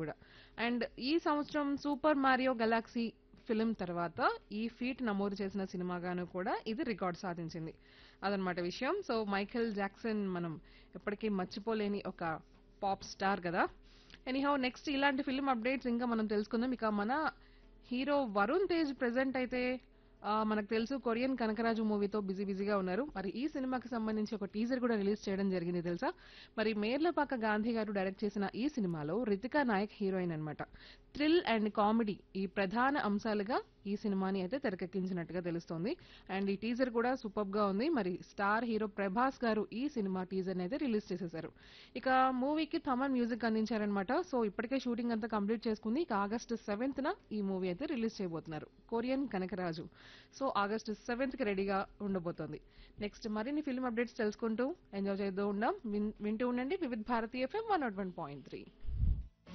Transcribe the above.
కూడా అండ్ ఈ సంవత్సరం సూపర్ మారియో గెలాక్సీ ఫిలిం తర్వాత ఈ ఫీట్ నమోదు చేసిన సినిమాగాను కూడా ఇది రికార్డ్ సాధించింది అదనమాట విషయం సో మైఖేల్ జాక్సన్ మనం ఎప్పటికీ మర్చిపోలేని ఒక పాప్ స్టార్ కదా ఎనీహౌ నెక్స్ట్ ఇలాంటి ఫిల్మ్ అప్డేట్స్ ఇంకా మనం తెలుసుకుందాం ఇక మన హీరో వరుణ్ తేజ్ ప్రెసెంట్ అయితే ఆ, మనకు తెలుసు కొరియన్ కనకరాజు మూవీతో బిజీ బిజీగా ఉన్నారు మరి ఈ సినిమాకి సంబంధించి ఒక టీజర్ కూడా రిలీజ్ చేయడం జరిగింది తెలుసా మరి మేర్లపాక గాంధీ గారు డైరెక్ట్ చేసిన ఈ సినిమాలో రితికా నాయక్ హీరోయిన్ అన్నమాట థ్రిల్ అండ్ కామెడీ ఈ ప్రధాన అంశాలుగా ఈ సినిమాని అయితే తెరకెక్కించినట్టుగా తెలుస్తోంది అండ్ ఈ టీజర్ కూడా సూపర్ గా ఉంది మరి స్టార్ హీరో ప్రభాస్ గారు ఈ సినిమా టీజర్ అయితే రిలీజ్ చేసేశారు ఇక మూవీకి థమన్ మ్యూజిక్ అందించారనమాట సో ఇప్పటికే షూటింగ్ అంతా కంప్లీట్ చేసుకుంది ఇక ఆగస్టు సెవెంత్ న ఈ మూవీ అయితే రిలీజ్ చేయబోతున్నారు Korean Kanakaraju so August seventh కి రెడీగా ఉండబోతోంది నెక్స్ట్ మరిన్ని ఫిల్మ్ అప్డేట్స్ తెలుసుకుంటూ ఎంజాయ్ చేస్తూ ఉందాం విన్- వింటూ ఉండండి Vividh Bharati FM one naught one point three